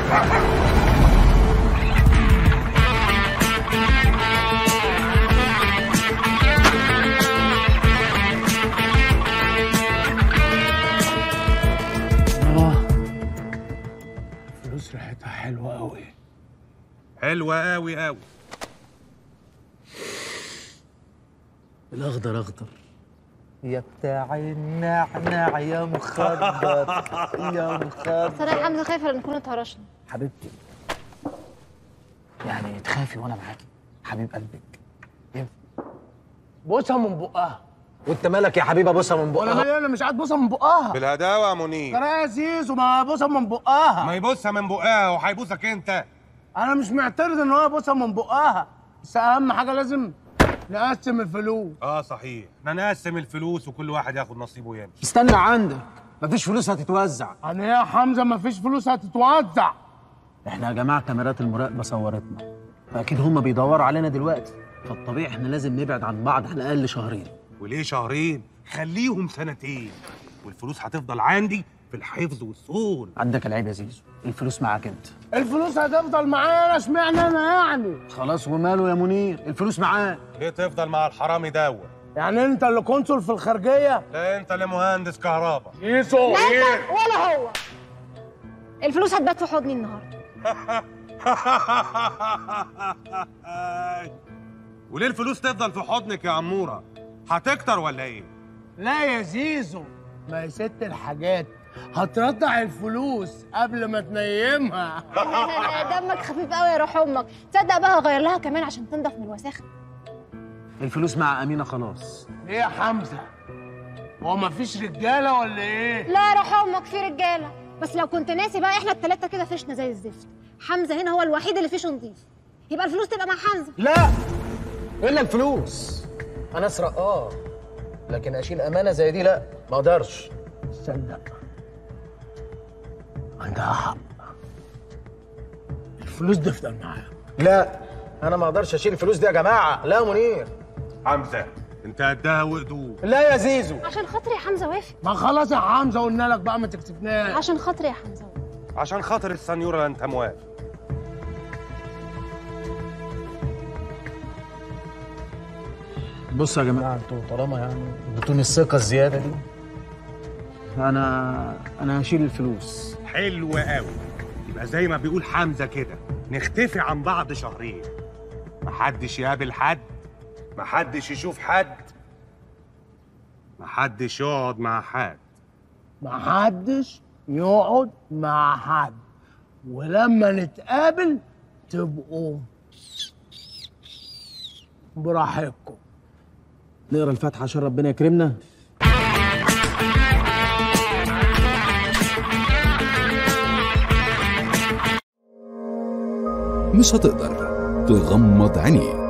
اه فلوس ريحتها حلوة قوي حلوة قوي قوي الأخضر أخضر يا بتاع النعناع يا مخدر يا مخدر بس انا يا حمزه خايفه نكون اتهرشنا حبيبتي يعني تخافي وأنا معاكي حبيب قلبك ينفع. بوسها من بقها وانت مالك يا حبيبي ابوسها من ولا بقها مالي انا مش قاعد بوسها من بقها بالهداوة يا منير ترى يا زيزو ما بوسها من بقها ما يبصها من بقها وهيبوسك انت انا مش معترض ان هو يبوسها من بقها بس اهم حاجه لازم نقسم الفلوس اه صحيح احنا نقسم الفلوس وكل واحد ياخد نصيبه ويمشي استنى عندك مفيش فلوس هتتوزع يعني ايه يا حمزه ما فيش فلوس هتتوزع احنا يا جماعه كاميرات المراقبه صورتنا فاكيد هم بيدوروا علينا دلوقتي فالطبيعي احنا لازم نبعد عن بعض على الاقل شهرين وليه شهرين خليهم سنتين والفلوس هتفضل عندي في الحفظ والصون عندك العيب يا زيزو الفلوس معاك انت الفلوس هتفضل معايا انا اشمعنى انا يعني خلاص وماله يا منير الفلوس معاك ليه تفضل مع الحرامي دوت يعني انت اللي كونسول في الخارجيه لا انت اللي مهندس كهرباء يسو لا انت ولا هو الفلوس هتبات في حضني النهارده وليه الفلوس تفضل في حضنك يا عموره هتكتر ولا ايه لا يا زيزو ما يا ست الحاجات هترضع الفلوس قبل ما تنيمها دمك خفيف قوي يا روح امك تصدق بقى هغير لها كمان عشان تنضف من الوساخه الفلوس مع امينه خلاص ايه يا حمزه هو ما فيش رجاله ولا ايه لا يا روح امك في رجاله بس لو كنت ناسي بقى احنا التلاته كده فشنا زي الزفت حمزه هنا هو الوحيد اللي فيشه نضيف يبقى الفلوس تبقى مع حمزه لا الا الفلوس انا اسرق اه لكن اشيل امانه زي دي لا ما اقدرش تصدق عندها حق الفلوس تفضل معايا لا انا ما اقدرش اشيل الفلوس دي يا جماعه لا يا منير حمزه انت قدها وقدود لا يا زيزو عشان خاطري يا حمزه وافق ما خلاص يا حمزه قلنا لك بقى ما تكسفناش عشان خاطري يا حمزه وافق. عشان خاطر السنيوره انت موافق بصوا يا جماعه انتوا طالما يعني اديتوني الثقه الزياده دي انا انا هشيل الفلوس حلو قوي يبقى زي ما بيقول حمزه كده نختفي عن بعض شهرين محدش يقابل حد محدش يشوف حد محدش يقعد مع حد محدش يقعد مع حد ولما نتقابل تبقوا براحتكم نقرا الفاتحه عشان ربنا يكرمنا مش هتقدر تغمض عينيك